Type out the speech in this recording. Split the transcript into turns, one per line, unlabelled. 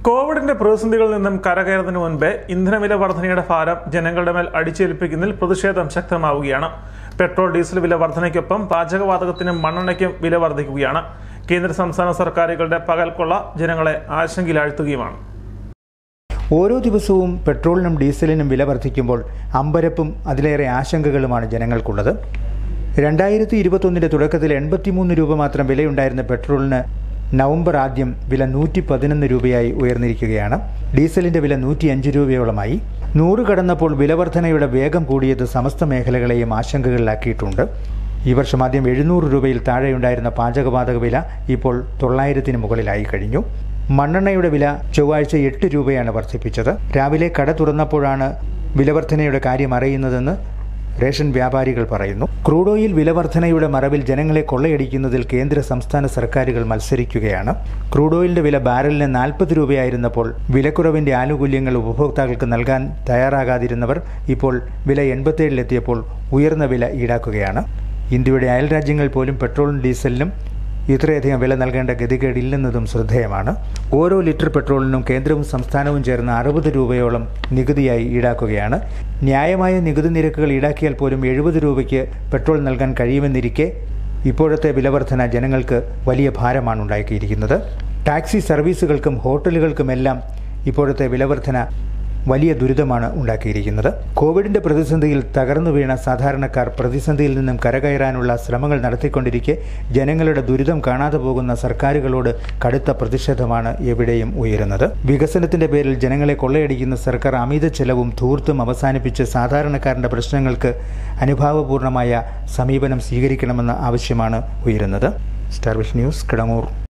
കോവിഡിന്റെ പ്രതിസന്ധികളിൽ നിന്നും കരകയറുന്നതിന് മുൻപേ ഇന്ധനവില വർധനയുടെ ഭാരം ജനങ്ങളുടെ മേൽ അടിച്ചേൽപ്പിക്കുന്നതിൽ പ്രതിഷേധം ശക്തമാവുകയാണ് പെട്രോൾ ഡീസൽ വില വർധനയ്ക്കൊപ്പം പാചകവാതകത്തിനും മണ്ണെണ്ണയ്ക്കും വില വർദ്ധിക്കുകയാണ് കേന്ദ്ര സംസ്ഥാന സർക്കാരുകളുടെ പകൽക്കൊള്ള ജനങ്ങളെ ആശങ്കയിലാഴ്ത്തുകയുമാണ്
ഓരോ ദിവസവും പെട്രോളിനും ഡീസലിനും വില വർദ്ധിക്കുമ്പോൾ അമ്പരപ്പും അതിലേറെ ആശങ്കകളുമാണ് ജനങ്ങൾക്കുള്ളത് രണ്ടായിരത്തി ഇരുപത്തൊന്നിന്റെ തുടക്കത്തിൽ എൺപത്തിമൂന്ന് രൂപ മാത്രം വിലയുണ്ടായിരുന്ന പെട്രോളിന് നവംബർ ആദ്യം വില നൂറ്റി പതിനൊന്ന് രൂപയായി ഉയർന്നിരിക്കുകയാണ് ഡീസലിന്റെ വില നൂറ്റി അഞ്ച് രൂപയോളമായി നൂറ് കടന്നപ്പോൾ വിലവർധനയുടെ വേഗം കൂടിയത് സമസ്ത മേഖലകളെയും ആശങ്കകളിലാക്കിയിട്ടുണ്ട് ഈ വർഷം ആദ്യം എഴുന്നൂറ് രൂപയിൽ താഴെയുണ്ടായിരുന്ന പാചകവാതക വില ഇപ്പോൾ തൊള്ളായിരത്തിന് മുകളിലായി കഴിഞ്ഞു മണ്ണെണ്ണയുടെ വില ചൊവ്വാഴ്ച എട്ട് രൂപയാണ് വർദ്ധിപ്പിച്ചത് രാവിലെ കട തുറന്നപ്പോഴാണ് വിലവർധനയുടെ കാര്യം അറിയുന്നതെന്ന് റേഷൻ വ്യാപാരികൾ പറയുന്നു ക്രൂഡ് ഓയിൽ വിലവർധനയുടെ മറവിൽ ജനങ്ങളെ കൊള്ളയടിക്കുന്നതിൽ കേന്ദ്ര സംസ്ഥാന സർക്കാരുകൾ മത്സരിക്കുകയാണ് ക്രൂഡ് ഓയിലിന്റെ വില ബാരലിന് നാൽപ്പത് രൂപയായിരുന്നപ്പോൾ വിലക്കുറവിന്റെ ആനുകൂല്യങ്ങൾ ഉപഭോക്താക്കൾക്ക് നൽകാൻ തയ്യാറാകാതിരുന്നവർ ഇപ്പോൾ വില എൺപത്തേഴിലെത്തിയപ്പോൾ ഉയർന്ന വില ഈടാക്കുകയാണ് ഇന്ത്യയുടെ അയൽ രാജ്യങ്ങൾ പോലും പെട്രോളിനും ഡീസലിനും ഇത്രയധികം വില നൽകേണ്ട ഗതികേടില്ലെന്നതും ശ്രദ്ധേയമാണ് ഓരോ ലിറ്റർ പെട്രോളിനും കേന്ദ്രവും സംസ്ഥാനവും ചേർന്ന് അറുപത് രൂപയോളം നികുതിയായി ഈടാക്കുകയാണ് ന്യായമായ നികുതി നിരക്കുകൾ ഈടാക്കിയാൽ പോലും എഴുപത് രൂപയ്ക്ക് പെട്രോൾ നൽകാൻ കഴിയുമെന്നിരിക്കെ ഇപ്പോഴത്തെ വിലവർധന ജനങ്ങൾക്ക് വലിയ ഭാരമാണ് ഉണ്ടാക്കിയിരിക്കുന്നത് ടാക്സി സർവീസുകൾക്കും ഹോട്ടലുകൾക്കുമെല്ലാം ഇപ്പോഴത്തെ വിലവർധന വലിയ ദുരിതമാണ് ഉണ്ടാക്കിയിരിക്കുന്നത് കോവിഡിന്റെ പ്രതിസന്ധിയിൽ തകർന്നു വീണ സാധാരണക്കാർ പ്രതിസന്ധിയിൽ നിന്നും കരകയറാനുള്ള ശ്രമങ്ങൾ നടത്തിക്കൊണ്ടിരിക്കെ ജനങ്ങളുടെ ദുരിതം കാണാതെ പോകുന്ന സർക്കാരുകളോട് കടുത്ത പ്രതിഷേധമാണ് എവിടെയും ഉയരുന്നത് വികസനത്തിന്റെ പേരിൽ ജനങ്ങളെ കൊള്ളയടിക്കുന്ന സർക്കാർ അമിത ചെലവും ധൂർത്തും അവസാനിപ്പിച്ച് സാധാരണക്കാരന്റെ പ്രശ്നങ്ങൾക്ക് അനുഭാവപൂർണമായ സമീപനം സ്വീകരിക്കണമെന്ന ആവശ്യമാണ് ഉയരുന്നത് സ്റ്റാർ വിഷ് ന്യൂസ് കിടങ്ങൂർ